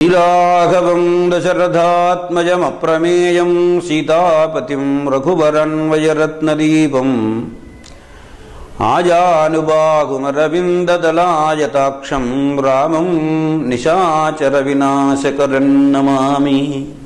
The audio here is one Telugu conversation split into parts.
ఇలాఘవం దశరథాత్మజమప్రమేయం సీతాపతిం రఘువరన్వయరత్నదీపం ఆజానుబాగుమరవిందదలాయతాక్షం రామం నిశాచర వినాశకరం నమామి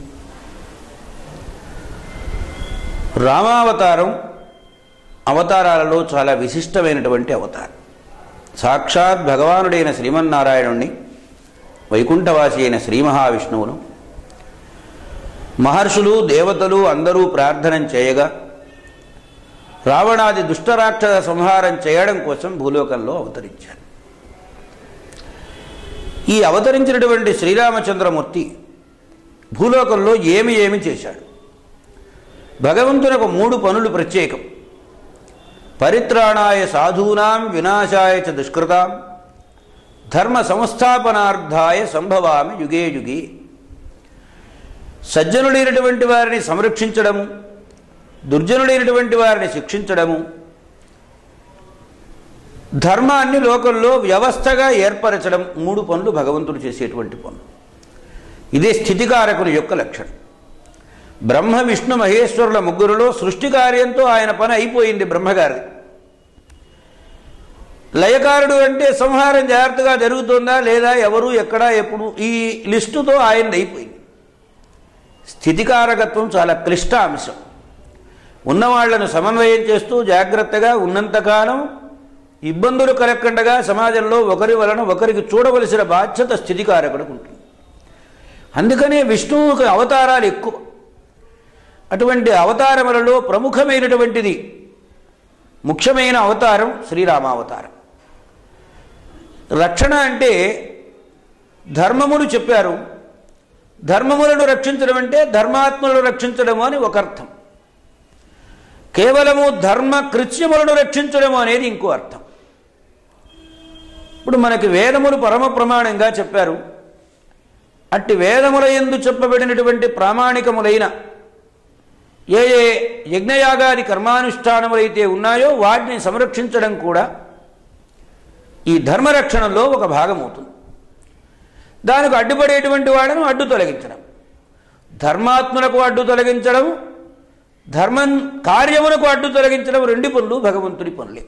రామావతారం అవతారాలలో చాలా విశిష్టమైనటువంటి అవతారం సాక్షాత్ భగవానుడైన శ్రీమన్నారాయణుణ్ణి వైకుంఠవాసి అయిన శ్రీ మహావిష్ణువును మహర్షులు దేవతలు అందరూ ప్రార్థన చేయగా రావణాది దుష్టరాక్షస సంహారం చేయడం కోసం భూలోకంలో అవతరించారు ఈ అవతరించినటువంటి శ్రీరామచంద్రమూర్తి భూలోకంలో ఏమి ఏమి చేశాడు భగవంతునకు మూడు పనులు ప్రత్యేకం పరిత్రాణాయ సాధూనాం వినాశాయ చ దుష్కృతాం ధర్మ సంస్థాపనార్థాయ సంభవామి యుగే యుగే సజ్జనుడైనటువంటి వారిని సంరక్షించడము దుర్జనుడైనటువంటి వారిని శిక్షించడము ధర్మాన్ని లోకంలో వ్యవస్థగా ఏర్పరచడం మూడు పనులు భగవంతుడు చేసేటువంటి పనులు ఇదే స్థితికారకుని యొక్క లక్షణం బ్రహ్మ విష్ణు మహేశ్వరుల ముగ్గురులో సృష్టి కార్యంతో ఆయన పని అయిపోయింది బ్రహ్మగారిది లయకారుడు అంటే సంహారం జాగ్రత్తగా జరుగుతుందా లేదా ఎవరు ఎక్కడ ఎప్పుడు ఈ లిస్టుతో ఆయనది అయిపోయింది స్థితికారకత్వం చాలా క్లిష్ట అంశం ఉన్నవాళ్లను సమన్వయం చేస్తూ జాగ్రత్తగా ఉన్నంతకాలం ఇబ్బందులు కలగకుండా సమాజంలో ఒకరి వలన ఒకరికి చూడవలసిన బాధ్యత స్థితికారకుడికి ఉంటుంది అందుకనే విష్ణువుకి అవతారాలు ఎక్కువ అటువంటి అవతారములలో ప్రముఖమైనటువంటిది ముఖ్యమైన అవతారం శ్రీరామావతారం రక్షణ అంటే ధర్మమును చెప్పారు ధర్మములను రక్షించడం అంటే ధర్మాత్మలను రక్షించడము అని ఒక అర్థం కేవలము ధర్మ కృత్యములను రక్షించడము అనేది ఇంకో అర్థం ఇప్పుడు మనకి వేదములు పరమ ప్రమాణంగా చెప్పారు అట్టి వేదముల ఎందు చెప్పబడినటువంటి ప్రామాణికములైన ఏ ఏ యజ్ఞయాగాది కర్మానుష్ఠానములైతే ఉన్నాయో వాటిని సంరక్షించడం కూడా ఈ ధర్మరక్షణలో ఒక భాగం అవుతుంది దానికి అడ్డుపడేటువంటి వాడను అడ్డు తొలగించడం ధర్మాత్మలకు అడ్డు తొలగించడం ధర్మం కార్యమునకు అడ్డు తొలగించడం రెండు పనులు భగవంతుడి పనులే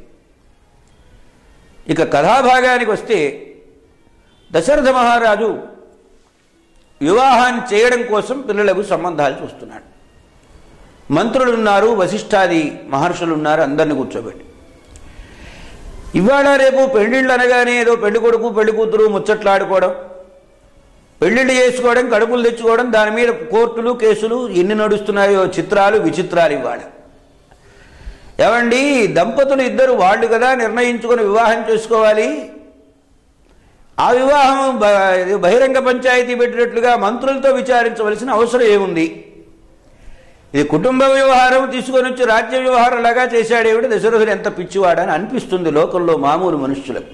ఇక కథాభాగానికి వస్తే దశరథ మహారాజు వివాహాన్ని చేయడం కోసం పిల్లలకు సంబంధాలు చూస్తున్నాడు మంత్రులు ఉన్నారు వశిష్ఠాది మహర్షులు ఉన్నారు అందరిని కూర్చోబెట్టి ఇవాళ రేపు పెళ్ళిళ్ళు అనగానే ఏదో పెళ్లి కొడుకు పెళ్లి కూతురు ముచ్చట్లాడుకోవడం పెళ్ళిళ్ళు చేసుకోవడం కడుపులు తెచ్చుకోవడం దాని మీద కోర్టులు కేసులు ఎన్ని నడుస్తున్నాయో చిత్రాలు విచిత్రాలు ఇవాళ ఏమండి దంపతులు ఇద్దరు వాళ్ళు కదా నిర్ణయించుకొని వివాహం చేసుకోవాలి ఆ వివాహం బ- బహిరంగ పంచాయతీ పెట్టినట్లుగా మంత్రులతో విచారించవలసిన అవసరం ఏముంది ఇది కుటుంబ వ్యవహారం తీసుకొని వచ్చి రాజ్య వ్యవహారంలాగా చేశాడేవిడ దశరథుడు ఎంత పిచ్చివాడని అనిపిస్తుంది లోకంలో మామూలు మనుష్యులకు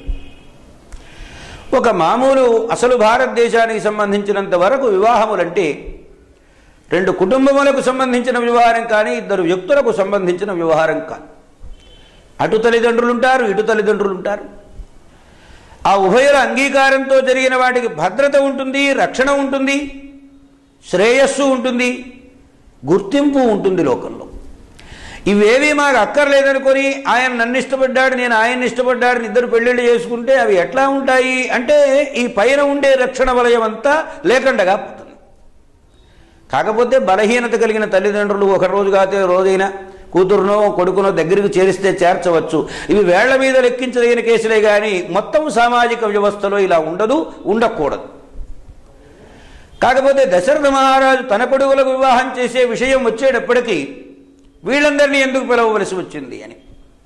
ఒక మామూలు అసలు భారతదేశానికి సంబంధించినంత వరకు వివాహములంటే రెండు కుటుంబములకు సంబంధించిన వ్యవహారం కానీ ఇద్దరు వ్యక్తులకు సంబంధించిన వ్యవహారం కాదు అటు తల్లిదండ్రులు ఉంటారు ఇటు తల్లిదండ్రులు ఉంటారు ఆ ఉభయుల అంగీకారంతో జరిగిన వాటికి భద్రత ఉంటుంది రక్షణ ఉంటుంది శ్రేయస్సు ఉంటుంది గుర్తింపు ఉంటుంది లోకంలో ఇవేవి మాకు అక్కర్లేదనుకొని ఆయన నన్ను ఇష్టపడ్డాడు నేను ఆయన్ని ఇష్టపడ్డాడు ఇద్దరు పెళ్ళిళ్ళు చేసుకుంటే అవి ఎట్లా ఉంటాయి అంటే ఈ పైన ఉండే రక్షణ వలయం అంతా లేకుండగా పోతుంది కాకపోతే బలహీనత కలిగిన తల్లిదండ్రులు ఒక రోజు కాతే రోజైనా కూతురునో కొడుకునో దగ్గరికి చేరిస్తే చేర్చవచ్చు ఇవి వేళ్ల మీద లెక్కించదగిన కేసులే కానీ మొత్తం సామాజిక వ్యవస్థలో ఇలా ఉండదు ఉండకూడదు కాకపోతే దశరథ మహారాజు తన కొడుకులకు వివాహం చేసే విషయం వచ్చేటప్పటికీ వీళ్ళందరినీ ఎందుకు పిలవవలసి వచ్చింది అని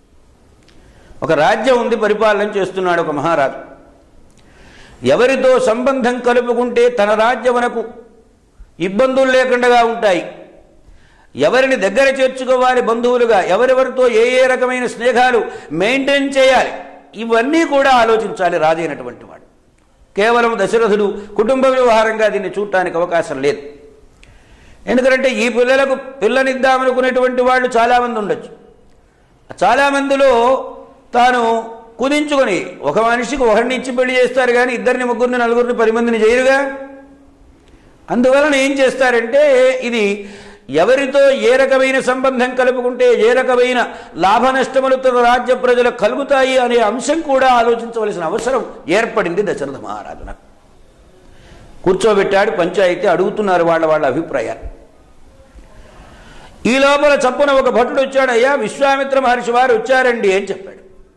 ఒక రాజ్యం ఉంది పరిపాలన చేస్తున్నాడు ఒక మహారాజు ఎవరితో సంబంధం కలుపుకుంటే తన రాజ్యమునకు ఇబ్బందులు లేకుండా ఉంటాయి ఎవరిని దగ్గర చేర్చుకోవాలి బంధువులుగా ఎవరెవరితో ఏ ఏ రకమైన స్నేహాలు మెయింటైన్ చేయాలి ఇవన్నీ కూడా ఆలోచించాలి రాజైనటువంటి వాడు కేవలం దశరథుడు కుటుంబ వ్యవహారంగా దీన్ని చూడటానికి అవకాశం లేదు ఎందుకంటే ఈ పిల్లలకు పిల్లనిద్దామనుకునేటువంటి వాళ్ళు చాలామంది ఉండొచ్చు చాలామందిలో తాను కుదించుకొని ఒక మనిషికి ఒకరిని ఇచ్చి పెళ్లి చేస్తారు కానీ ఇద్దరిని ముగ్గురిని నలుగురిని పది మందిని చేయరుగా అందువలన ఏం చేస్తారంటే ఇది ఎవరితో ఏ రకమైన సంబంధం కలుపుకుంటే ఏ రకమైన లాభ నష్టములతో రాజ్య ప్రజలకు కలుగుతాయి అనే అంశం కూడా ఆలోచించవలసిన అవసరం ఏర్పడింది దశరథ మహారాజునకు కూర్చోబెట్టాడు పంచాయతీ అడుగుతున్నారు వాళ్ళ వాళ్ళ అభిప్రాయాలు ఈ లోపల చప్పున ఒక భటుడు వచ్చాడు అయ్యా విశ్వామిత్ర మహర్షి వారు వచ్చారండి అని చెప్పాడు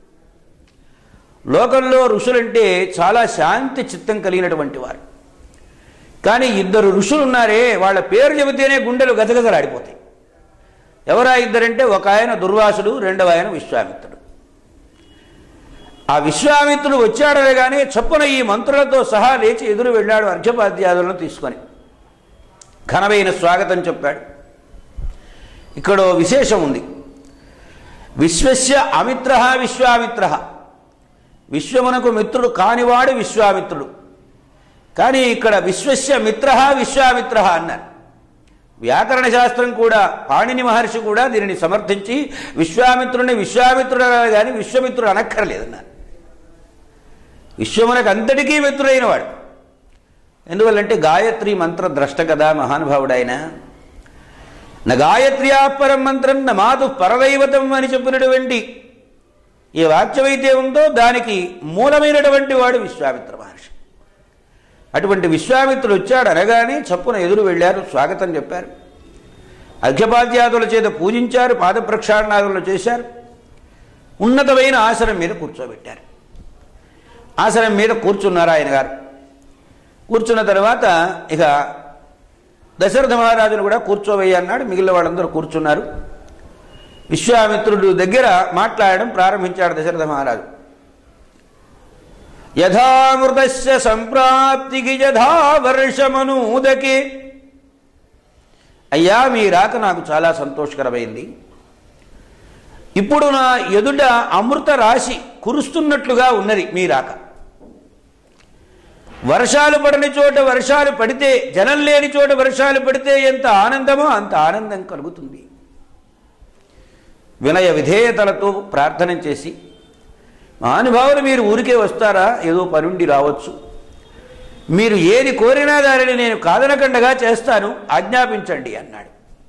లోకంలో ఋషులంటే చాలా శాంతి చిత్తం కలిగినటువంటి వారు కానీ ఇద్దరు ఋషులు ఉన్నారే వాళ్ళ పేరు చెబితేనే గుండెలు గజగజలాడిపోతాయి ఎవరా ఇద్దరంటే ఒక ఆయన దుర్వాసుడు రెండవ ఆయన విశ్వామిత్రుడు ఆ విశ్వామిత్రుడు వచ్చాడనగానే చప్పున ఈ మంత్రులతో సహా లేచి ఎదురు వెళ్ళాడు అర్ఘ్యపాద్యాదులను తీసుకొని ఘనమైన స్వాగతం చెప్పాడు ఇక్కడ ఓ విశేషం ఉంది విశ్వస్య అమిత్ర విశ్వామిత్ర విశ్వమునకు మిత్రుడు కానివాడు విశ్వామిత్రుడు కానీ ఇక్కడ విశ్వస్య మిత్ర విశ్వామిత్ర అన్నారు వ్యాకరణ శాస్త్రం కూడా పాణిని మహర్షి కూడా దీనిని సమర్థించి విశ్వామిత్రుడిని విశ్వామిత్రుడు అనాలి కానీ విశ్వమిత్రుడు అనక్కర్లేదన్నారు విశ్వమునకు అంతటికీ మిత్రుడైన వాడు ఎందువల్లంటే గాయత్రి మంత్ర ద్రష్ట కదా మహానుభావుడైన నా గాయత్ర్యా పరం మంత్రం నా మాతు పరదైవతం అని చెప్పినటువంటి ఈ వాక్యమైతే ఉందో దానికి మూలమైనటువంటి వాడు విశ్వామిత్ర మహర్షి అటువంటి విశ్వామిత్రుడు వచ్చాడు అనగానే చప్పున ఎదురు వెళ్ళారు స్వాగతం చెప్పారు అర్ఘ్యపాద్యాదుల చేత పూజించారు పాద ప్రక్షాళనాదులు చేశారు ఉన్నతమైన ఆసనం మీద కూర్చోబెట్టారు ఆసనం మీద కూర్చున్నారు ఆయన గారు కూర్చున్న తర్వాత ఇక దశరథ మహారాజును కూడా కూర్చోవయ్య అన్నాడు మిగిలిన వాళ్ళందరూ కూర్చున్నారు విశ్వామిత్రుడు దగ్గర మాట్లాడడం ప్రారంభించాడు దశరథ మహారాజు యథామృతస్య సంప్రాప్తికి యథా వర్షమనూదకే అయ్యా మీ రాక నాకు చాలా సంతోషకరమైంది ఇప్పుడు నా ఎదుట అమృత రాశి కురుస్తున్నట్లుగా ఉన్నది మీ రాక వర్షాలు పడని చోట వర్షాలు పడితే జనం లేని చోట వర్షాలు పడితే ఎంత ఆనందమో అంత ఆనందం కలుగుతుంది వినయ విధేయతలతో ప్రార్థన చేసి మహానుభావులు మీరు ఊరికే వస్తారా ఏదో పనుండి రావచ్చు మీరు ఏది కోరినా దానిని నేను కాదనకండగా చేస్తాను ఆజ్ఞాపించండి అన్నాడు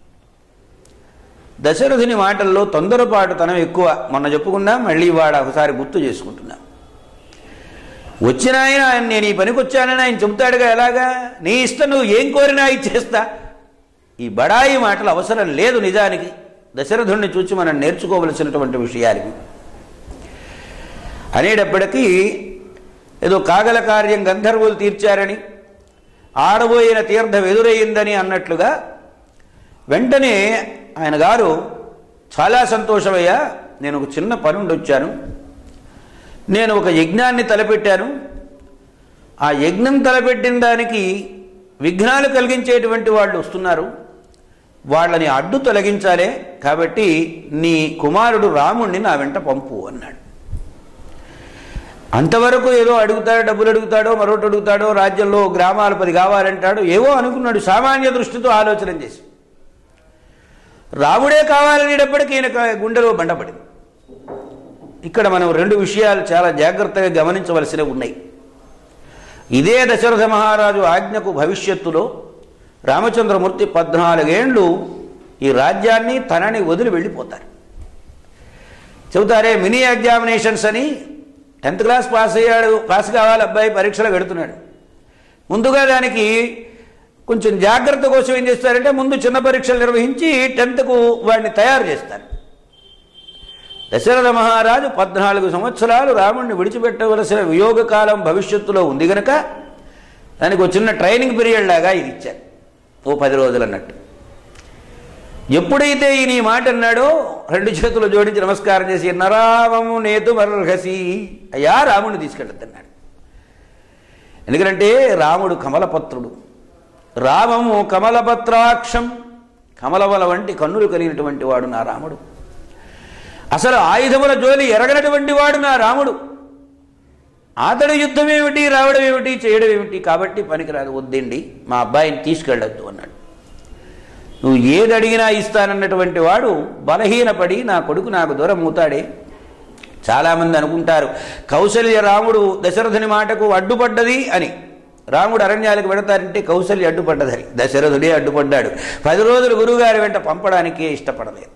దశరథుని మాటల్లో తొందరపాటుతనం ఎక్కువ మొన్న చెప్పుకున్నా మళ్ళీ వాడు ఒకసారి గుర్తు చేసుకుంటున్నా వచ్చిన ఆయన ఆయన నేను ఈ పనికి వచ్చానని ఆయన చెబుతాడుగా ఎలాగా నీ ఇష్టం నువ్వు ఏం కోరినా ఇచ్చేస్తా ఈ బడాయి మాటలు అవసరం లేదు నిజానికి దశరథుణ్ణి చూసి మనం నేర్చుకోవలసినటువంటి విషయాలు ఇవి. అనేటప్పటికీ ఏదో కాగల కార్యం గంధర్వులు తీర్చారని ఆడబోయిన తీర్థం ఎదురయ్యిందని అన్నట్లుగా వెంటనే ఆయన గారు చాలా సంతోషమయ్యా నేను ఒక చిన్న పనుండి వచ్చాను నేను ఒక యజ్ఞాన్ని తలపెట్టాను ఆ యజ్ఞం తలపెట్టిన దానికి విఘ్నాలు కలిగించేటువంటి వాళ్ళు వస్తున్నారు వాళ్ళని అడ్డు తొలగించాలే కాబట్టి నీ కుమారుడు రాముణ్ణి నా వెంట పంపు అన్నాడు అంతవరకు ఏదో అడుగుతాడో డబ్బులు అడుగుతాడో మరొకటి అడుగుతాడో రాజ్యంలో గ్రామాలు పది కావాలంటాడు ఏవో అనుకున్నాడు సామాన్య దృష్టితో ఆలోచన చేసి రాముడే కావాలనేటప్పటికీ ఈయన గుండెలో బండపడింది ఇక్కడ మనం రెండు విషయాలు చాలా జాగ్రత్తగా గమనించవలసినవి ఉన్నాయి ఇదే దశరథ మహారాజు ఆజ్ఞకు భవిష్యత్తులో రామచంద్రమూర్తి పద్నాలుగేండ్లు ఈ రాజ్యాన్ని తనని వదిలి వెళ్ళిపోతారు చెబుతారే మినీ ఎగ్జామినేషన్స్ అని టెన్త్ క్లాస్ పాస్ అయ్యాడు పాస్ కావాలి అబ్బాయి పరీక్షలు పెడుతున్నాడు ముందుగా దానికి కొంచెం జాగ్రత్త కోసం ఏం చేస్తారంటే ముందు చిన్న పరీక్షలు నిర్వహించి టెన్త్కు వాడిని తయారు చేస్తారు దశరథ మహారాజు పద్నాలుగు సంవత్సరాలు రాముడిని విడిచిపెట్టవలసిన వియోగ కాలం భవిష్యత్తులో ఉంది గనక దానికి ఒక చిన్న ట్రైనింగ్ పీరియడ్ లాగా ఇది ఇచ్చారు ఓ పది రోజులు అన్నట్టు ఎప్పుడైతే ఈయన ఈ మాట అన్నాడో రెండు చేతులు జోడించి నమస్కారం చేసి నరామము నేతు మర్హసి అయ్యా రాముడిని తీసుకెళ్ళొద్దన్నాడు ఎందుకంటే రాముడు కమలపత్రుడు రామము కమలపత్రాక్షం కమలవల వంటి కన్నులు కలిగినటువంటి వాడు నా రాముడు అసలు ఆయుధముల జోలి ఎరగనటువంటి వాడు నా రాముడు అతడు యుద్ధం ఏమిటి రావడం ఏమిటి చేయడం ఏమిటి కాబట్టి పనికిరాదు వద్దండి మా అబ్బాయిని తీసుకెళ్ళొద్దు అన్నాడు నువ్వు ఏది అడిగినా ఇస్తానన్నటువంటి వాడు బలహీనపడి నా కొడుకు నాకు దూరం అవుతాడే చాలామంది అనుకుంటారు కౌశల్య రాముడు దశరథుని మాటకు అడ్డుపడ్డది అని రాముడు అరణ్యాలకు వెడతారంటే కౌశల్య అడ్డుపడ్డదని దశరథుడే అడ్డుపడ్డాడు పది రోజులు గురువుగారి వెంట పంపడానికే ఇష్టపడలేదు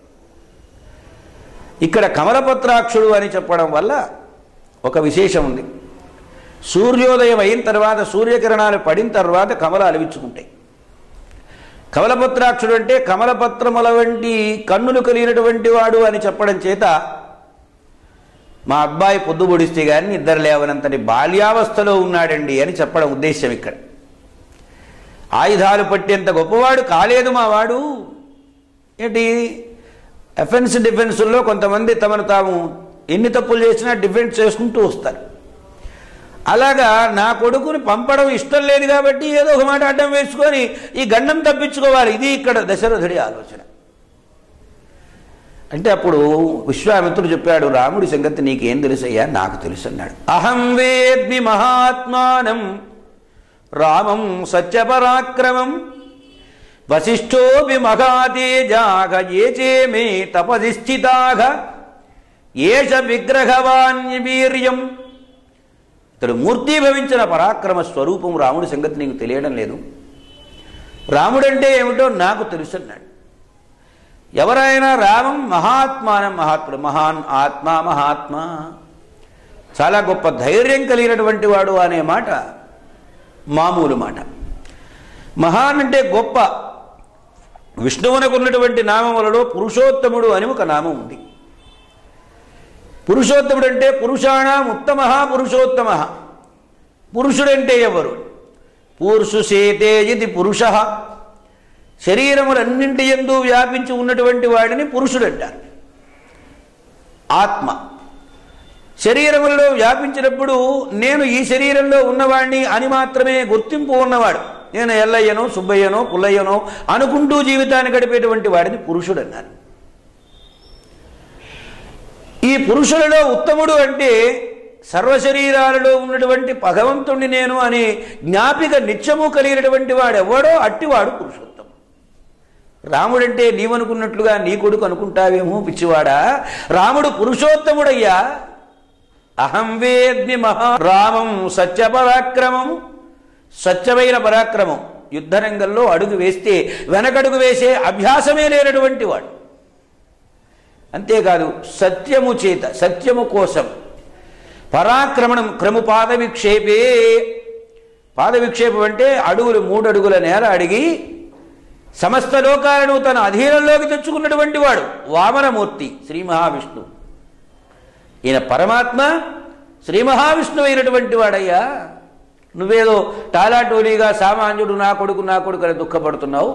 ఇక్కడ కమలపత్రాక్షుడు అని చెప్పడం వల్ల ఒక విశేషం ఉంది సూర్యోదయం అయిన తర్వాత సూర్యకిరణాలు పడిన తర్వాత కమలాలు విచ్చుకుంటాయి కమలపత్రాక్షుడు అంటే కమలపత్రముల వంటి కన్నులు కలిగినటువంటి వాడు అని చెప్పడం చేత మా అబ్బాయి పొద్దు పొడిస్తే కానీ నిద్ర లేవనంతటి బాల్యావస్థలో ఉన్నాడండి అని చెప్పడం ఉద్దేశం ఇక్కడ ఆయుధాలు పట్టేంత గొప్పవాడు కాలేదు మా వాడు ఏంటి అఫెన్స్ డిఫెన్సుల్లో కొంతమంది తమను తాము ఎన్ని తప్పులు చేసినా డిఫెన్స్ చేసుకుంటూ వస్తారు అలాగా నా కొడుకుని పంపడం ఇష్టం లేదు కాబట్టి ఏదో ఒక మాట అడ్డం వేసుకొని ఈ గండం తప్పించుకోవాలి ఇది ఇక్కడ దశరథుడి ఆలోచన అంటే అప్పుడు విశ్వామిత్రుడు చెప్పాడు రాముడి సంగతి నీకేం తెలుసయ్యా నాకు తెలుసు అన్నాడు అహం వేద్మి మహాత్మానం రామం సత్యపరాక్రమం వశిష్ఠోపి మహాతేజాగ ఏచే మే తపసి స్థితాగ ఏష విగ్రహవాన్ వీర్యం ఇతడు మూర్తీభవించిన పరాక్రమ స్వరూపం రాముడి సంగతి నీకు తెలియడం లేదు రాముడంటే ఏమిటో నాకు తెలుసు అన్నాడు ఎవరైనా రామం మహాత్మానం మహాత్ముడు మహాన్ ఆత్మ మహాత్మ చాలా గొప్ప ధైర్యం కలిగినటువంటి వాడు అనే మాట మామూలు మాట మహాన్ అంటే గొప్ప విష్ణువునకు ఉన్నటువంటి నామములలో పురుషోత్తముడు అని ఒక నామం ఉంది పురుషోత్తముడు అంటే పురుషాణం ఉత్తమ పురుషోత్తమ పురుషుడంటే ఎవరు పూర్షు సేతే ఇది పురుష శరీరములన్నింటి ఎందు వ్యాపించి ఉన్నటువంటి వాడిని పురుషుడంటారు ఆత్మ శరీరములలో వ్యాపించినప్పుడు నేను ఈ శరీరంలో ఉన్నవాడిని అని మాత్రమే గుర్తింపు ఉన్నవాడు నేను ఎల్లయ్యనో సుబ్బయ్యనో పుల్లయ్యనో అనుకుంటూ జీవితాన్ని గడిపేటువంటి వాడిని పురుషుడు అన్నారు ఈ పురుషులలో ఉత్తముడు అంటే సర్వశరీరాలలో ఉన్నటువంటి భగవంతుణ్ణి నేను అని జ్ఞాపిక నిత్యము కలిగినటువంటి వాడు ఎవడో అట్టివాడు పురుషోత్తముడు రాముడంటే నీవనుకున్నట్లుగా నీ కొడుకు అనుకుంటావేమో పిచ్చివాడా రాముడు పురుషోత్తముడయ్యా అహం వేద్మి మహా రామం సత్యపరాక్రమం సత్యమైన పరాక్రమం యుద్ధరంగంలో అడుగు వేస్తే వెనకడుగు వేసే అభ్యాసమే లేనటువంటి వాడు అంతేకాదు సత్యము చేత సత్యము కోసం పరాక్రమణం క్రము పాద విక్షేపే పాద విక్షేపం అంటే అడుగులు మూడు అడుగుల నేల అడిగి సమస్త లోకాలను తన అధీనంలోకి తెచ్చుకున్నటువంటి వాడు వామనమూర్తి శ్రీ మహావిష్ణువు ఈయన పరమాత్మ శ్రీ మహావిష్ణువు అయినటువంటి వాడయ్యా నువ్వేదో టాలాటోలీగా సామాన్యుడు నా కొడుకు నా కొడుకు అని దుఃఖపడుతున్నావు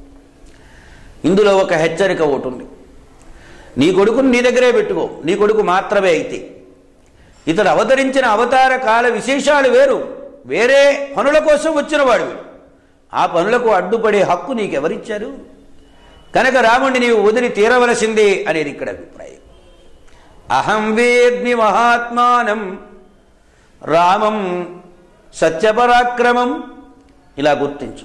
ఇందులో ఒక హెచ్చరిక ఒకటి ఉంది నీ కొడుకుని నీ దగ్గరే పెట్టుకో నీ కొడుకు మాత్రమే అయితే ఇతడు అవతరించిన అవతార కాల విశేషాలు వేరు వేరే పనుల కోసం వచ్చినవాడు వీడు ఆ పనులకు అడ్డుపడే హక్కు నీకెవరిచ్చారు కనుక రాముడిని నీవు వదిలి తీరవలసిందే అనేది ఇక్కడ అభిప్రాయం అహం వేద్మి మహాత్మానం రామం సత్యపరాక్రమం ఇలా గుర్తించు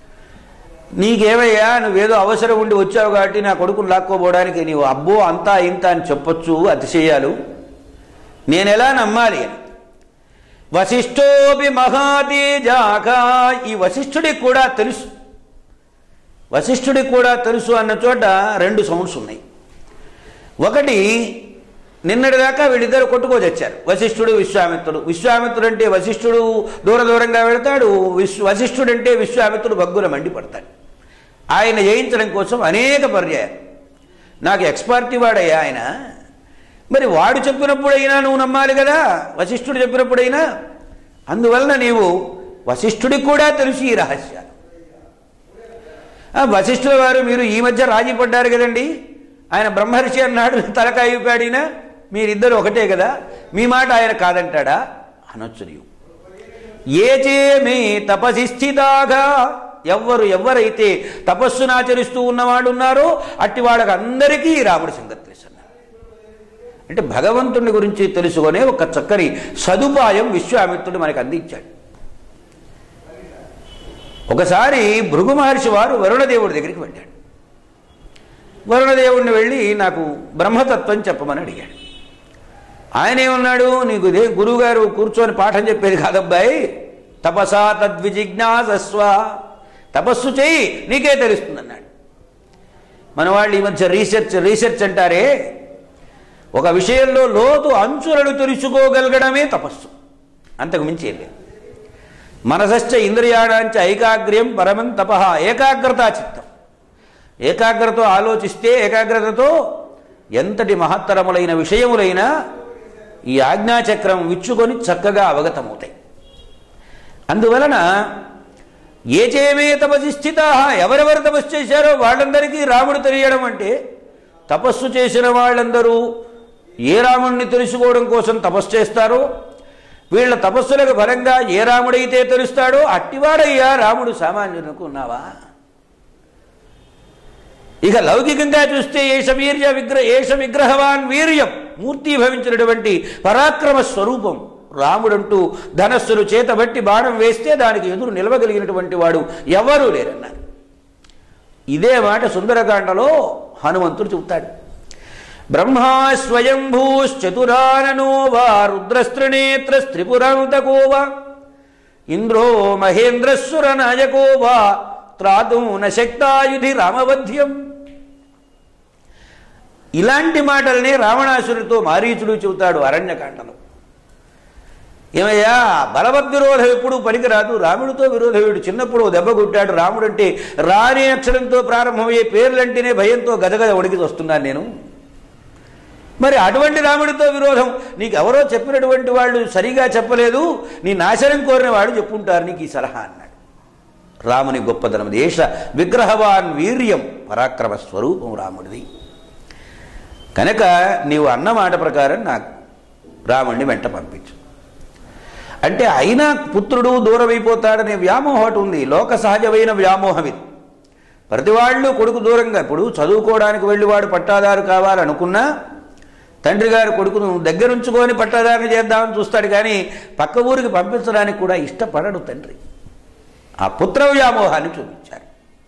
నీకేమయ్యా నువ్వేదో అవసరం ఉండి వచ్చావు కాబట్టి నా కొడుకుని లాక్కోపోవడానికి నీవు అబ్బో అంతా ఇంత అని చెప్పొచ్చు అతిశయాలు నేను ఎలా నమ్మాలి అని వశిష్ఠోపి మహాతేజాక ఈ వశిష్ఠుడికి కూడా తెలుసు వశిష్ఠుడికి కూడా తెలుసు అన్న చోట రెండు సౌండ్స్ ఉన్నాయి ఒకటి నిన్నటిదాకా వీళ్ళిద్దరు కొట్టుకోచచ్చారు వశిష్ఠుడు విశ్వామిత్రుడు విశ్వామిత్రుడు అంటే వశిష్ఠుడు దూర దూరంగా వెళతాడు విశ్వ వశిష్ఠుడు అంటే విశ్వామిత్రుడు బగ్గుల మండిపడతాడు ఆయన జయించడం కోసం అనేక పర్యాయాలు నాకు ఎక్స్పర్టీ వాడయ్యా ఆయన మరి వాడు చెప్పినప్పుడైనా నువ్వు నమ్మాలి కదా వశిష్ఠుడు చెప్పినప్పుడైనా అందువలన నీవు వశిష్ఠుడికి కూడా తెలుసు ఈ రహస్యాలు ఆ వశిష్ఠుల వారు మీరు ఈ మధ్య రాజీ పడ్డారు కదండి ఆయన బ్రహ్మర్షి అన్నాడు తలకాయ ఊపాడినా మీరిద్దరు ఒకటే కదా మీ మాట ఆయన కాదంటాడా అనొచ్చు నీవు ఏచే మే తపసి స్థితాగా ఎవ్వరు ఎవరైతే తపస్సును ఆచరిస్తూ ఉన్నవాడు ఉన్నారో అట్టి వాళ్ళకి అందరికీ ఈ రాముడి సంగతి తెలుసు అన్నాడు. అంటే భగవంతుని గురించి తెలుసుకునే ఒక చక్కని సదుపాయం విశ్వామిత్రుడు మనకు అందించాడు ఒకసారి భృగు మహర్షి వారు వరుణదేవుడి దగ్గరికి వెళ్ళాడు వరుణదేవుడిని వెళ్ళి నాకు బ్రహ్మతత్వం చెప్పమని అడిగాడు ఆయన ఏమన్నాడు నీకు ఇదే గురువుగారు కూర్చొని పాఠం చెప్పేది కాదబ్బాయి తపసా తద్విజిజ్ఞాసస్వ తపస్సు చేయి నీకే తెలుస్తుంది అన్నాడు మన వాళ్ళు ఈ మధ్య రీసెర్చ్ రీసెర్చ్ అంటారే ఒక విషయంలో లోతు అంచులను తెలుసుకోగలగడమే తపస్సు అంతకు మించి ఏం లేదు మనసశ్చ ఇంద్రియాణాంచ ఐకాగ్ర్యం పరమం తప ఏకాగ్రతా చిత్తం ఏకాగ్రతతో ఆలోచిస్తే ఏకాగ్రతతో ఎంతటి మహత్తరములైన విషయములైనా ఈ ఆజ్ఞాచక్రం విచ్చుకొని చక్కగా అవగతమవుతాయి అందువలన ఏ చేమే తపసి స్థితా ఎవరెవరు తపస్సు చేశారో వాళ్ళందరికీ రాముడు తెలియడం అంటే తపస్సు చేసిన వాళ్ళందరూ ఏ రాముడిని తెలుసుకోవడం కోసం తపస్సు చేస్తారో వీళ్ళ తపస్సులకు ఫలంగా ఏ రాముడైతే తెలుస్తాడో అట్టివాడయ్యా రాముడు సామాన్యులకు ఉన్నావా ఇక లౌకికంగా చూస్తే ఏష వీర్య విగ్రహ ఏష విగ్రహవాన్ వీర్యం మూర్తి భవించినటువంటి పరాక్రమ స్వరూపం రాముడంటూ ధనస్సును చేతబట్టి బాణం వేస్తే దానికి ఎదురు నిలవగలిగినటువంటి వాడు ఎవరూ లేరన్నారు ఇదే మాట సుందరకాండలో హనుమంతుడు చెబుతాడు బ్రహ్మా స్వయంభూశ్చతురాననో వా రుద్రస్త్రినేత్ర స్త్రిపురాంతకో వా ఇంద్రో మహేంద్రస్సుర నాయకో వా త్రాతు నశక్తాయుధి రామవధ్యం ఇలాంటి మాటల్ని రావణాసురుడితో మారీచుడు చెబుతాడు అరణ్యకాండలో ఏమయ్యా బలవద్ విరోధం ఎప్పుడు పనికిరాదు రాముడితో విరోధం వీడు చిన్నప్పుడు ఓ దెబ్బ కొట్టాడు రాముడు అంటే రాని అక్షరంతో ప్రారంభమయ్యే పేర్లంటేనే భయంతో గదగద ఉడికి వస్తున్నాను నేను మరి అటువంటి రాముడితో విరోధం నీకు ఎవరో చెప్పినటువంటి వాళ్ళు సరిగా చెప్పలేదు నీ నాశనం కోరిన వాడు చెప్పుంటారు నీకు ఈ సలహా అన్నాడు రాముని గొప్పదనం దేశ విగ్రహవాన్ వీర్యం పరాక్రమ స్వరూపం రాముడిది కనుక నీవు అన్న మాట ప్రకారం నాకు రాముడిని వెంట పంపించు అంటే అయినా పుత్రుడు దూరమైపోతాడనే వ్యామోహం ఒకటి ఉంది లోక సహజమైన వ్యామోహం ఇది ప్రతి వాళ్ళు కొడుకు దూరంగా ఇప్పుడు చదువుకోవడానికి వెళ్ళి వాడు పట్టాదారు కావాలనుకున్నా తండ్రి గారు కొడుకును దగ్గరుంచుకొని పట్టాదారుని చేద్దామని చూస్తాడు కానీ పక్క ఊరికి పంపించడానికి కూడా ఇష్టపడడు తండ్రి ఆ పుత్ర వ్యామోహాన్ని చూపించారు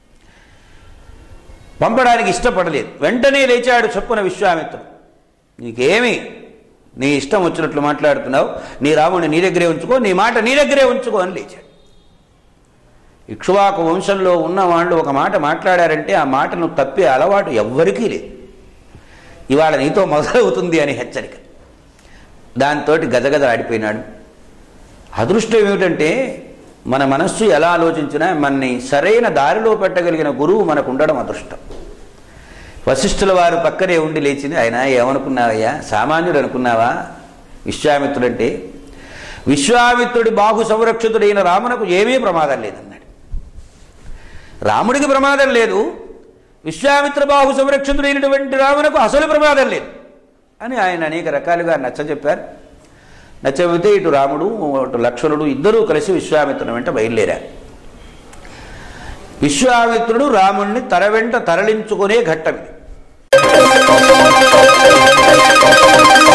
పంపడానికి ఇష్టపడలేదు వెంటనే లేచాడు చొప్పున విశ్వామిత్రుడు నీకేమి నీ ఇష్టం వచ్చినట్లు మాట్లాడుతున్నావు నీ రాముడిని నీ దగ్గరే ఉంచుకో నీ మాట నీ దగ్గరే ఉంచుకో అని లేచాడు ఇక్ష్వాకు వంశంలో ఉన్న వాళ్ళు ఒక మాట మాట్లాడారంటే ఆ మాటను తప్పే అలవాటు ఎవ్వరికీ లేదు ఇవాళ నీతో మొదలవుతుంది అని హెచ్చరిక దాంతో గజగజ ఆడిపోయినాడు అదృష్టం ఏమిటంటే మన మనస్సు ఎలా ఆలోచించినా మనని సరైన దారిలో పెట్టగలిగిన గురువు మనకు ఉండడం అదృష్టం వశిష్ఠుల వారు పక్కనే ఉండి లేచింది ఆయన ఏమనుకున్నావయ్యా సామాన్యుడు అనుకున్నావా విశ్వామిత్రుడంటే విశ్వామిత్రుడి బాహు సంరక్షితుడైన రామునకు ఏమీ ప్రమాదం లేదన్నాడు రాముడికి ప్రమాదం లేదు విశ్వామిత్ర బాహు సంరక్షితుడైనటువంటి రామునకు అసలు ప్రమాదం లేదు అని ఆయన అనేక రకాలుగా నచ్చజెప్పారు నచ్చబితే ఇటు రాముడు అటు లక్ష్మణుడు ఇద్దరూ కలిసి విశ్వామిత్రుని వెంట బయలుదేరారు విశ్వామిత్రుడు రాముణ్ణి తర వెంట తరలించుకునే ఘట్టం ఇది